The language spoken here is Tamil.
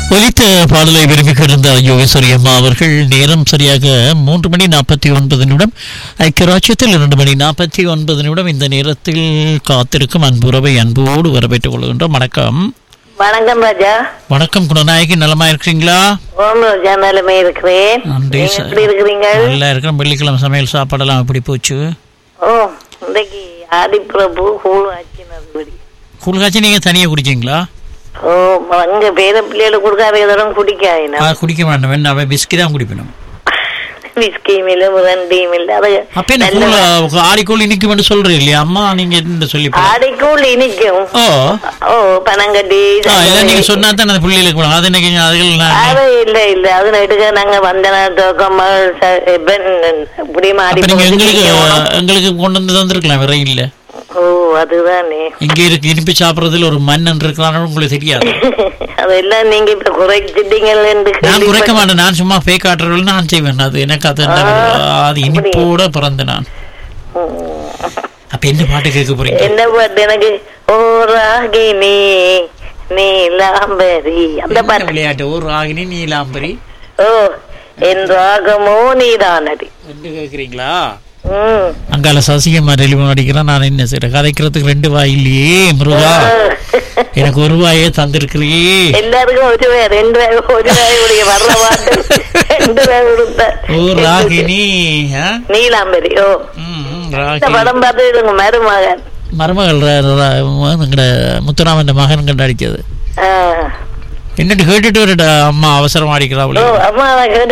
ஒலித்த பாடலை விரும்பி கிடந்த யோகேஸ்வரி அம்மா அவர்கள் நேரம் சரியாக மூன்று மணி நாற்பத்தி ஒன்பது நிமிடம் ஐக்கியராட்சியத்தில் இரண்டு மணி நாற்பத்தி ஒன்பது நிமிடம் இந்த நேரத்தில் காத்திருக்கும் அன்புறவை அன்போடு வரவேற்றுக் கொள்கின்றோம் வணக்கம் வணக்கம் ராஜா வணக்கம் குணநாயகி நலமா இருக்கிறீங்களா ஓம் ராஜா நிலைமை இருக்கிறேன் நன்றி நீங்க சார். எப்படி இருக்கிறீங்க நல்லா இருக்கிறோம் வெள்ளிக்கிழமை சமையல் சாப்பாடெல்லாம் எப்படி போச்சு ஓ இன்னைக்கு ஆதிப்பிரபு கூழ் ஆச்சினதுபடி கூழ்காய்ச்சி நீங்க தனியா குடிச்சீங்களா ஓ அங்க பேர பிள்ளைகளுக்கு கொடுக்காத எதரும் குடிக்காயினா ஆ, குடிக்க மாட்டேன் வேணும் அவன் பிஸ்கி தான் குடிக்கணும் விஸ்கியும் இல்ல முரண்டியும் இல்ல அது அப்ப என்ன கூழ் ஆடிக்கூழ் இனிக்கும் என்று சொல்றீங்க இல்லையா அம்மா நீங்க என்ன சொல்லி ஆடைக்கூழ் இனிக்கும் ஓ ஓ பனங்கட்டி ஆ, எல்லாம் நீங்க சொன்னா தான் அந்த பிள்ளைகளுக்கு போகணும் அது எனக்கு அதுகள் நான் அது இல்ல இல்ல அது நைட்டுக்கு நாங்க வந்தன தோக்கம் இப்படி மாறி அப்ப நீங்க எங்களுக்கு போகுது. எங்களுக்கு கொண்டு வந்து தந்திருக்கலாம் வேற இல்ல ஓ அதுதானே இங்க இருக்கு இனிப்பு சாப்பிடுறதுல ஒரு மன்னன் இருக்கிறான்னு உங்களுக்கு தெரியாது அதெல்லாம் நீங்க இப்ப குறைச்சிட்டீங்கன்னு நான் குறைக்க கேள்விப்பட்டேன். மாட்டேன் நான் சும்மா ஃபேக் ஆட்டுறதுல நான் செய்வேன் அது எனக்கு அது என்ன அது இனிப்போட பிறந்த நான் ம். அப்ப என்ன பாட்டு கேட்க போறீங்க என்ன பாட்டு எனக்கு ஓ ராகினி நீலாம்பரி அந்த என்ன பாட்டு விளையாட்டு ஒரு ராகினி நீலாம்பரி ஓ என் ராகமோ நீதானடி ரெண்டு கேக்குறீங்களா ம் அங்கால சசிகமா டெலிஃபோன் அடிக்கிறேன் நான் என்ன செய்யறேன் கதைக்கிறதுக்கு ரெண்டு வாய் இல்லையே முருகா எனக்கு ஒரு வாயே தந்திருக்கிறீ எல்லாருக்கும் ஒரு ரூபாய் ரெண்டு ரூபாய் ஒரு ரூபாய் உடைய வர்ற பாட்டு ரெண்டு ரூபாய் கொடுத்த ஓ ராகினி ஆ? நீலாம்பரி ஓ ம், ம், இந்த ராகினி படம் பார்த்து இதுங்க மருமகன் மருமகள் எங்கட முத்துராமன் மகன் கண்டு அடிச்சது ஆ. என்னட்டு கேட்டுட்டு வரடா அம்மா அவசரமா ஓ அடிக்கிறாங்களே அம்மா நான் கேட்டு